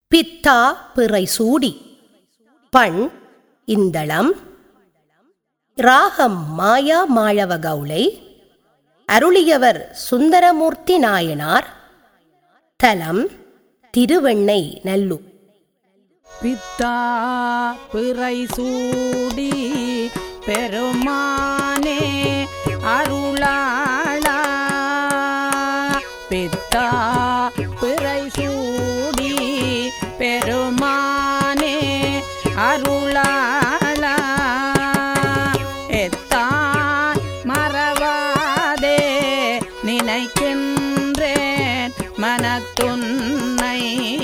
பித்தா பிறை சூடி பண் இந்தளம் ராகம் மாயா மாழவ கவுளை அருளியவர் சுந்தரமூர்த்தி நாயனார் தலம் திருவெண்ணை நல்லூர் பித்தா பிறை சூடி பெருமானே அருளாளா பித்தா பிறை சூடி பெருமானே அருளாளா எத்தான் மறவாதே நினைக்கின்றேன் மனத்துன்னை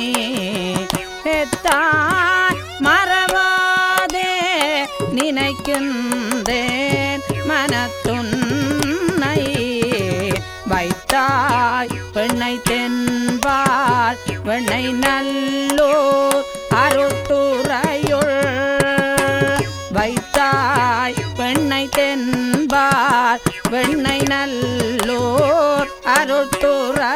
எத்தான் மறவாதே நினைக்கின்றேன் மனத்துன்னை வைத்தாய் பெண்ணை தென்பால் வெண்ணை நல்லோர் அருட்டுறையுள் வைத்தாய் பெண்ணை தென்பால் வெண்ணை நல்லோர் அருட்டுறை